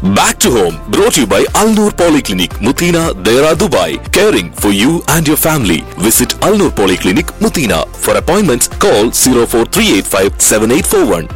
Back to home, brought to you by Al Noor Polyclinic, Mutina, Dera, Dubai. Caring for you and your family. Visit Al Noor Polyclinic, Mutina. For appointments, call 04385 7841.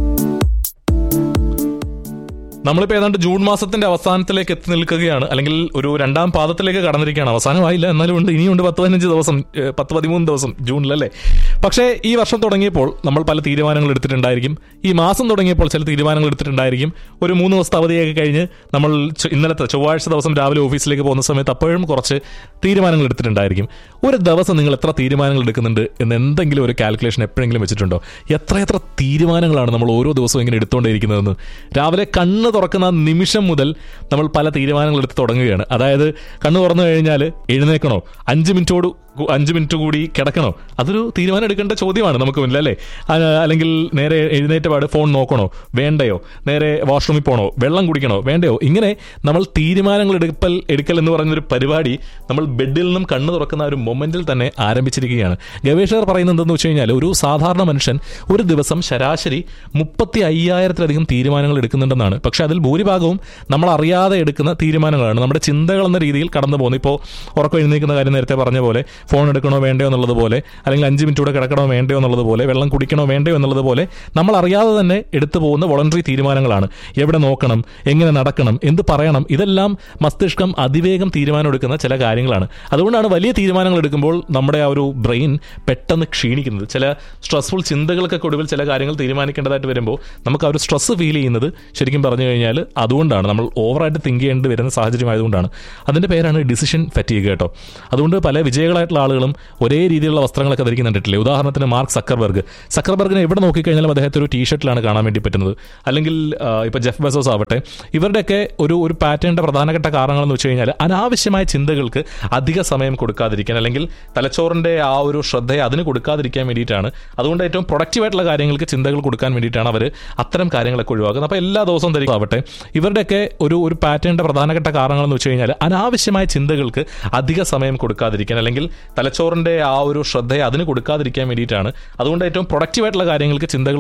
നമ്മളിപ്പോൾ ഏതാണ്ട് June മാസത്തിന്റെ അവസാനത്തിലേക്ക് എത്തി നിൽക്കുകയാണ് അല്ലെങ്കിൽ ഒരു രണ്ടാം പാദത്തിലേക്ക് കടന്നിരിക്കുകയാണ് അവസാനമായില്ല എന്നാലും ഉണ്ട് ഇനിയുണ്ട് പത്ത് പതിനഞ്ച് ദിവസം ഏഹ്, പത്ത് പതിമൂന്ന് ദിവസം ജൂണിലല്ലേ പക്ഷേ ഈ വർഷം തുടങ്ങിയപ്പോൾ നമ്മൾ പല തീരുമാനങ്ങൾ എടുത്തിട്ടുണ്ടായിരിക്കും ഈ മാസം തുടങ്ങിയപ്പോൾ ചില തീരുമാനങ്ങൾ എടുത്തിട്ടുണ്ടായിരിക്കും ഒരു മൂന്ന് ദിവസത്തെ അവധിയൊക്കെ കഴിഞ്ഞ് നമ്മൾ ചൊ- ഇന്നലത്തെ ചൊവ്വാഴ്ച ദിവസം രാവിലെ ഓഫീസിലേക്ക് പോകുന്ന സമയത്ത് അപ്പോഴും കുറച്ച് തീരുമാനങ്ങൾ എടുത്തിട്ടുണ്ടായിരിക്കും ഒരു ദിവസം നിങ്ങൾ എത്ര തീരുമാനങ്ങൾ എടുക്കുന്നുണ്ട് എന്ന് എന്തെങ്കിലും ഒരു കാൽക്കുലേഷൻ എപ്പോഴെങ്കിലും വെച്ചിട്ടുണ്ടോ എത്ര എത്ര തീരുമാനങ്ങളാണ് നമ്മൾ ഓരോ ദിവസവും ഇങ്ങനെ എടുത്തുകൊണ്ടിരിക്കുന്നതെന്ന് രാവിലെ കണ്ണ് തുറക്കുന്ന ആ നിമിഷം മുതൽ നമ്മൾ പല തീരുമാനങ്ങൾ എടുത്ത് തുടങ്ങുകയാണ് അതായത് കണ്ണ് തുറന്നു കഴിഞ്ഞാൽ എഴുന്നേക്കണോ അഞ്ച് മിനിറ്റോട് കു- അഞ്ച് മിനിറ്റ് കൂടി കിടക്കണോ അതൊരു തീരുമാനം എടുക്കേണ്ട ചോദ്യമാണ് നമുക്ക് മുന്നിൽ അല്ലേ ആ, അല്ലെങ്കിൽ നേരെ എഴുന്നേറ്റ പാട് ഫോൺ നോക്കണോ വേണ്ടയോ നേരെ വാഷ്റൂമിൽ പോകണോ വെള്ളം കുടിക്കണോ വേണ്ടയോ ഇങ്ങനെ നമ്മൾ തീരുമാനങ്ങൾ എടുക്കൽ എടുക്കൽ എന്ന് പറയുന്നൊരു പരിപാടി നമ്മൾ ബെഡിൽ നിന്നും കണ്ണ് തുറക്കുന്ന ആ ഒരു മൊമെന്റിൽ തന്നെ ആരംഭിച്ചിരിക്കുകയാണ് ഗവേഷകർ പറയുന്നത് എന്തെന്ന് വെച്ച് കഴിഞ്ഞാൽ ഒരു സാധാരണ മനുഷ്യൻ ഒരു ദിവസം ശരാശരി മുപ്പത്തി അയ്യായിരത്തിലധികം തീരുമാനങ്ങൾ എടുക്കുന്നുണ്ടെന്നാണ് പക്ഷെ അതിൽ ഭൂരിഭാഗവും നമ്മൾ അറിയാതെ എടുക്കുന്ന തീരുമാനങ്ങളാണ് നമ്മുടെ ചിന്തകൾ എന്ന രീതിയിൽ കടന്നു പോകുന്നത് ഇപ്പോൾ ഉറക്കം എഴുന്നേൽക്കുന്ന കാര്യം നേരത്തെ പറഞ്ഞ പോലെ ഫോൺ എടുക്കണോ വേണ്ടയോ എന്നുള്ളത് പോലെ അല്ലെങ്കിൽ അഞ്ച് മിനിറ്റ് കൂടെ കിടക്കണോ വേണ്ടയോ എന്നുള്ളത് പോലെ വെള്ളം കുടിക്കണോ വേണ്ടയോ എന്നുള്ളത് പോലെ നമ്മൾ അറിയാതെ തന്നെ എടുത്തു പോകുന്ന വോളണ്ടറി തീരുമാനങ്ങളാണ് എവിടെ നോക്കണം എങ്ങനെ നടക്കണം എന്ത് പറയണം ഇതെല്ലാം മസ്തിഷ്കം അതിവേഗം തീരുമാനം എടുക്കുന്ന ചില കാര്യങ്ങളാണ് അതുകൊണ്ടാണ് വലിയ തീരുമാനങ്ങൾ എടുക്കുമ്പോൾ നമ്മുടെ ആ ഒരു ബ്രെയിൻ പെട്ടെന്ന് ക്ഷീണിക്കുന്നത് ചില സ്ട്രെസ്ഫുൾ ചിന്തകൾക്കൊക്കെ ഒടുവിൽ ചില കാര്യങ്ങൾ തീരുമാനിക്കേണ്ടതായിട്ട് വരുമ്പോൾ നമുക്ക് ആ ഒരു സ്ട്രെസ് ഫീൽ ചെയ്യുന്നത് ശരിക്കും പറഞ്ഞു കഴിഞ്ഞാൽ അതുകൊണ്ടാണ് നമ്മൾ ഓവറായിട്ട് തിങ്ക് ചെയ്യേണ്ടി വരുന്ന സാഹചര്യം ആയതുകൊണ്ടാണ് അതിൻ്റെ പേരാണ് ഡിസിഷൻ ഫറ്റീഗ് കേട്ടോ അതുകൊണ്ട് പല വിജയികളായിട്ടുള്ള ആളുകളും ഒരേ രീതിയിലുള്ള വസ്ത്രങ്ങളൊക്കെ ധരിക്കുന്നുണ്ടിട്ടില്ലേ ഉദാഹരണത്തിന് മാർക്ക് സക്കർബർഗ് സക്കർബർഗിനെ എവിടെ നോക്കിക്കഴിഞ്ഞാലും അദ്ദേഹത്തെ ഒരു ടീഷർട്ടിലാണ് കാണാൻ വേണ്ടി പറ്റുന്നത് അല്ലെങ്കിൽ ഇപ്പോൾ ജെഫ് ബെസോസ് ആവട്ടെ ഇവരുടെയൊക്കെ ഒരു ഒരു പാറ്റേണിന്റെ പ്രധാനപ്പെട്ട കാരണങ്ങളെന്ന് വെച്ച് കഴിഞ്ഞാൽ അനാവശ്യമായ ചിന്തകൾക്ക് അധിക സമയം കൊടുക്കാതിരിക്കാൻ അല്ലെങ്കിൽ തലച്ചോറിന്റെ ആ ഒരു ശ്രദ്ധയെ അതിന് കൊടുക്കാതിരിക്കാൻ വേണ്ടിയിട്ടാണ് അതുകൊണ്ട് ഏറ്റവും പ്രൊഡക്റ്റീവായിട്ടുള്ള കാര്യങ്ങൾക്ക് ചിന്തകൾ കൊടുക്കാൻ വേണ്ടിയിട്ടാണ് അവർ അത്തരം കാര്യങ്ങളൊക്കെ ഒഴിവാക്കുന്നത് അപ്പോൾ എല്ലാ ദിവസവും ധരിക്കാവട്ടെ ഇവരുടെയൊക്കെ ഒരു ഒരു പാറ്റേണിന്റെ പ്രധാനപ്പെട്ട കാരണങ്ങളെന്ന് വെച്ച് കഴിഞ്ഞാൽ അനാവശ്യമായ ചിന്തകൾക്ക് അധിക സമയം കൊടുക്കാതിരിക്കാൻ അല്ലെങ്കിൽ തലച്ചോറിന്റെ ആ ഒരു ശ്രദ്ധയെ അതിന് കൊടുക്കാതിരിക്കാൻ വേണ്ടിയിട്ടാണ് അതുകൊണ്ട് ഏറ്റവും പ്രൊഡക്റ്റീവായിട്ടുള്ള കാര്യങ്ങൾക്ക് ചിന്തകൾ